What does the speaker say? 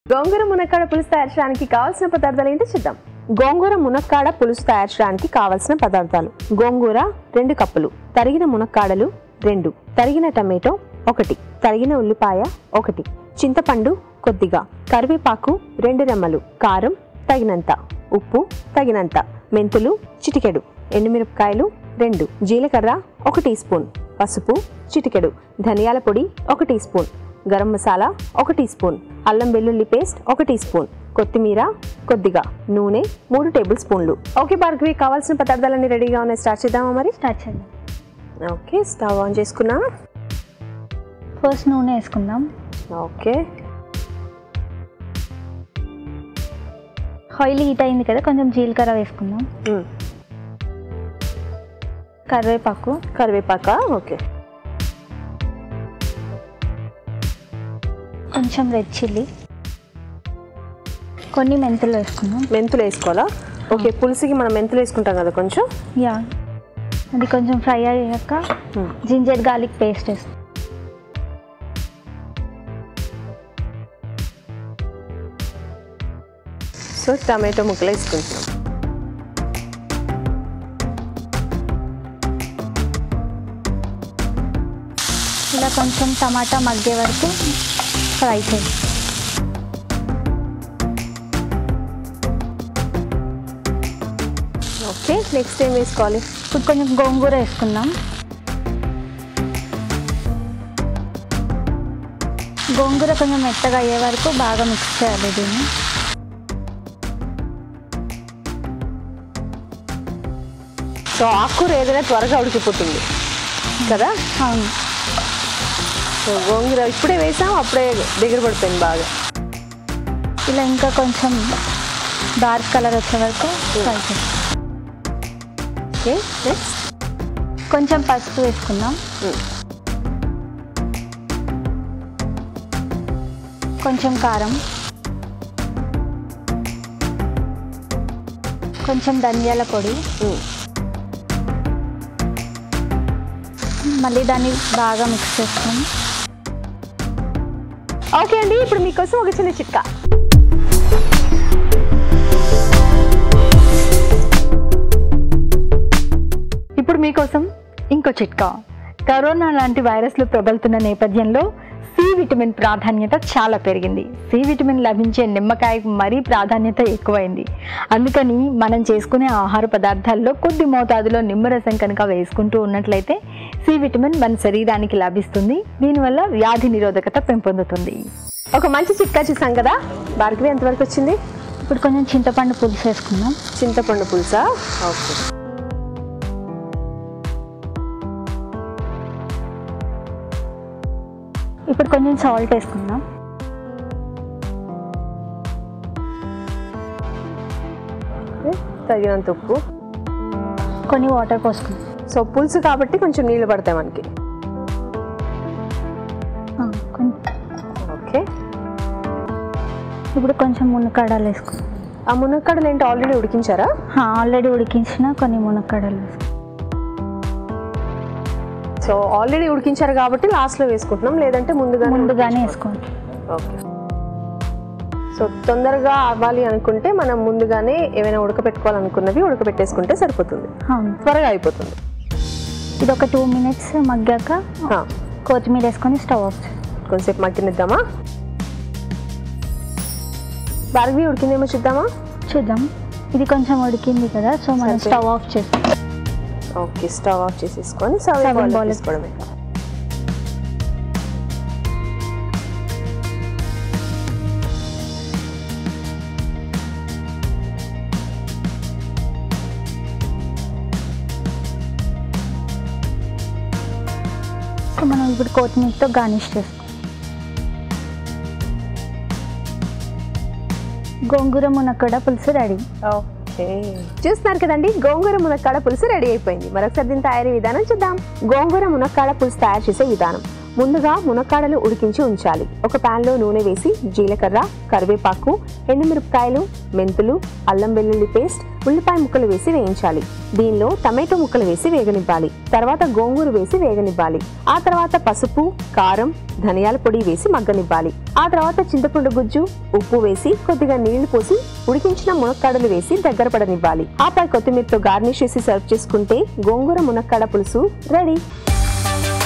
గోంగూర మునక్కాడ పులుసు తయారు చేయడానికి కావాల్సిన పదార్థాలు ఏంటో చూద్దాం గోంగూర మునక్కాడ పులుసు తయారు చేయడానికి కావాల్సిన పదార్థాలు గోంగూర రెండు కప్పులు తరిగిన మునక్కాడలు రెండు తరిగిన టమాటో ఒకటి తరిగిన ఉల్లిపాయ ఒకటి చింతపండు కొద్దిగా కరివేపాకు రెండు రెమ్మలు కారం తగినంత ఉప్పు తగినంత మెంతులు చిటికెడు ఎండుమిరపకాయలు రెండు జీలకర్ర ఒక టీ స్పూన్ పసుపు చిటికెడు ధనియాల పొడి ఒక టీ స్పూన్ గరం మసాలా ఒక టీ స్పూన్ అల్లం వెల్లుల్లి పేస్ట్ ఒక టీ స్పూన్ కొత్తిమీర కొద్దిగా నూనె మూడు టేబుల్ స్పూన్లు ఓకే భార్గవి కావాల్సిన పదార్థాలన్నీ రెడీగా ఉన్నాయి స్టార్ట్ చేద్దామా మరి స్టార్ట్ చేద్దాం ఓకే స్టవ్ ఆన్ చేసుకున్నా ఫస్ట్ నూనె వేసుకుందాం ఓకే ఆయిల్ హీట్ అయింది కదా కొంచెం జీలకర్ర వేసుకుందాం మ్, కరివేపాకు కరివేపాక ఓకే కొంచెం రెడ్ చిల్లీ కొన్ని మెంతులు వేసుకుందాం మెంతులు వేసుకోవాలా ఓకే పులుసుకి మనం మెంతులు వేసుకుంటాం కదా కొంచెం యా అది కొంచెం ఫ్రై అయ్యాక మ్, జింజర్ గార్లిక్ పేస్ట్ వేస్తాం సో టమాటో ముక్కలు వేసుకుంటున్నాం ఇలా కొంచెం టమాటా మగ్గే వరకు ఫ్రై చేయాలి ఓకే నెక్స్ట్ ఏం వేసుకోవాలి ఇప్పుడు కొంచెం గోంగూర వేసుకుందాం గోంగూర కొంచెం మెత్తగా అయ్యే వరకు బాగా మిక్స్ చేయాలి దీన్ని సో ఆకుకూర ఏదైనా త్వరగా ఉడికిపోతుంది కదా అవును సో గోంగూర ఇప్పుడే వేసాం అప్పుడే దగ్గర పడిపోయింది బాగా ఇలా ఇంకా కొంచెం డార్క్ కలర్ వచ్చే వరకు ఫ్రై చేస్తాం ఓకే నెక్స్ట్ కొంచెం పసుపు వేసుకుందాం కొంచెం కారం కొంచెం ధనియాల పొడి మళ్ళీ దాన్ని బాగా మిక్స్ చేస్తాం ఓకే అండి ఇప్పుడు మీకోసం ఒక చిన్న చిట్కా ఇప్పుడు మీకోసం ఇంకో చిట్కా కరోనా లాంటి వైరస్లు ప్రబలుతున్న నేపథ్యంలో సి విటమిన్ ప్రాధాన్యత చాలా పెరిగింది సి విటమిన్ లభించే నిమ్మకాయకు మరీ ప్రాధాన్యత ఎక్కువైంది అందుకని మనం చేసుకునే ఆహార పదార్థాల్లో కొద్ది మోతాదులో నిమ్మరసం కనుక వేసుకుంటూ ఉన్నట్లయితే సి విటమిన్ మన శరీరానికి లభిస్తుంది దీనివల్ల వ్యాధి నిరోధకత పెంపొందుతుంది ఒక మంచి చిట్కా చూసాం కదా భార్గవి ఎంతవరకు వచ్చింది ఇప్పుడు కొంచెం చింతపండు పులుసు వేసుకుందాం చింతపండు పులుసా ఓకే ఇప్పుడు కొంచెం సాల్ట్ వేసుకుందాం ఓకే, తగినంత ఉప్పు కొన్ని వాటర్ పోసుకుందాం సో పులుసు కాబట్టి కొంచెం నీళ్ళు పడతాయి మనకి ఆ, కొంచెం ఓకే ఇప్పుడు కొంచెం మునక్కాడలు వేసుకుందాం ఆ మునక్కాడలు ఏంటి ఆల్రెడీ ఉడికించారా ఆల్రెడీ ఉడికించిన కొన్ని మునక్కాడలు వేసుకుందాం సో ఆల్రెడీ ఉడికించారు కాబట్టి లాస్ట్లో వేసుకుంటున్నాం లేదంటే ముందుగానే ముందుగానే వేసుకోవాలి ఓకే సో తొందరగా అవ్వాలి అనుకుంటే మనం ముందుగానే ఏమైనా ఉడకపెట్టుకోవాలనుకున్నవి ఉడకపెట్టేసుకుంటే సరిపోతుంది అవును త్వరగా అయిపోతుంది ఇది ఒక టూ మినిట్స్ మగ్గాక ఆ, కొత్తిమీర వేసుకొని స్టవ్ ఆఫ్ చేయాలి. కొంచెంసేపు మగ్గినిద్దామా భార్గవి ఉడికిందేమో చూద్దామా చూద్దాం ఇది కొంచెం ఉడికింది కదా సో మనం సరిపోయింది. స్టవ్ ఆఫ్ చేస్తాం ఓకే స్టవ్ ఆఫ్ చేసేసుకొని సర్వింగ్ Serving బౌల్ bowl తీసుకోవడమే సో మనం ఇప్పుడు కొత్తిమీరతో గార్నిష్ చేస్తాం గోంగూర మునక్కడ పులుసు రెడీ ఓకే చూస్తున్నారు కదండి గోంగూర మునక్కాడ పులుసు రెడీ అయిపోయింది మరొకసారి దీని తయారీ విధానం చూద్దాం గోంగూర మునక్కాడ పులుసు తయారు చేసే విధానం ముందుగా మునక్కాడలు ఉడికించి ఉంచాలి ఒక పాన్ లో నూనె వేసి జీలకర్ర కరివేపాకు ఎండుమిరపకాయలు మెంతులు అల్లం వెల్లుల్లి పేస్ట్ ఉల్లిపాయ ముక్కలు వేసి వేయించాలి దీనిలో టమాటో ముక్కలు వేసి వేగనివ్వాలి తర్వాత గోంగూర వేసి వేగనివ్వాలి ఆ తర్వాత పసుపు కారం ధనియాల పొడి వేసి మగ్గనివ్వాలి ఆ తర్వాత చింతపండు గుజ్జు ఉప్పు వేసి కొద్దిగా నీళ్లు పోసి ఉడికించిన మునక్కాడలు వేసి దగ్గర పడనివ్వాలి ఆపై కొత్తిమీరతో గార్నిష్ చేసి సర్వ్ చేసుకుంటే గోంగూర మునక్కాడ పులుసు రెడీ